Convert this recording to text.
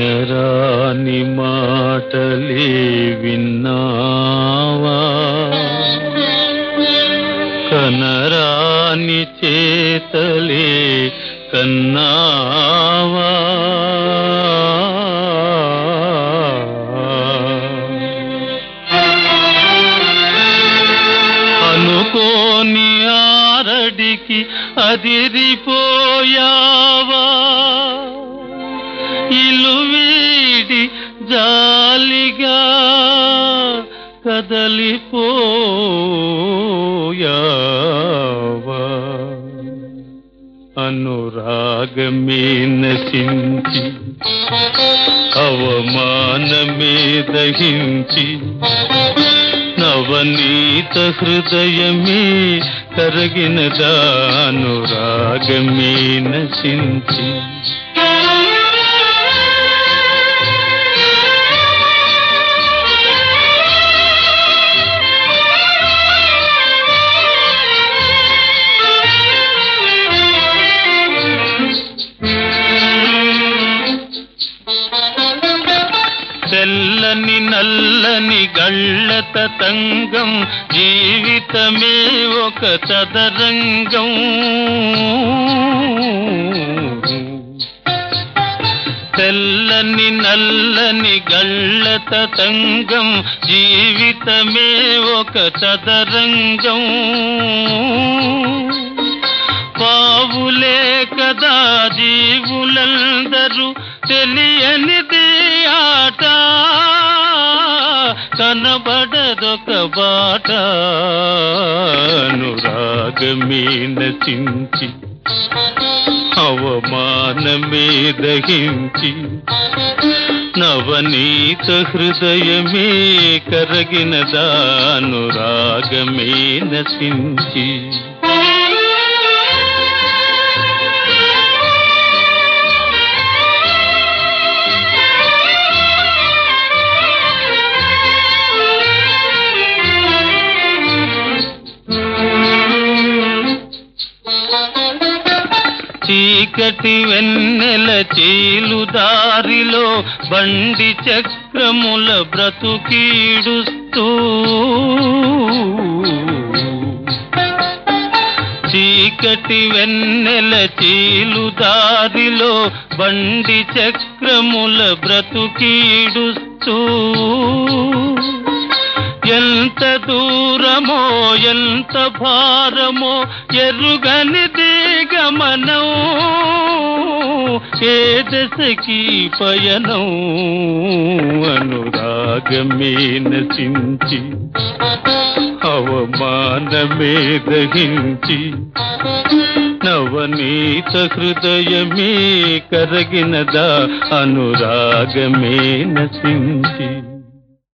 వినరాని మాటలే విన్నావా కనరాని చేతలే కన్నావా అనుకోని ఆరడికి అదిరిపోయావా ఇల్లు వీడి జాలిగా కదలిపోయావా అనురాగమే నశించి అవమానమే దహించి నవనీత హృదయమే కరగిన దానురాగమే నశించి తెల్లని నల్లని గళ్ళత తంగం జీవితమే ఒక చదరంగం తెల్లని నల్లని గళ్ళత తంగం జీవితమే ఒక చదరంగం పావులే కదా జీవులందరూ తెలియనిది ఆట కనబడదొక బాట అనురాగమే నచించి అవమానమే దహించి నవనీత హృదయమే కరగిన దానురాగమే నచించి చీకటి వెన్నెల చీలు దారిలో బండి చక్రముల బ్రతుకీడుస్తూ చీకటి వెన్నెల చీలు దారిలో బండి చక్రముల బ్రతుకీడుస్తూ ఎంత దూరమో ఎంత భారమో ఎరుగనిది గమనం ఏ దశకి పయనం అనురాగమే నచించి అవమానమే దహించి నవనీత హృదయమే కరగినదా అనురాగమే నచించి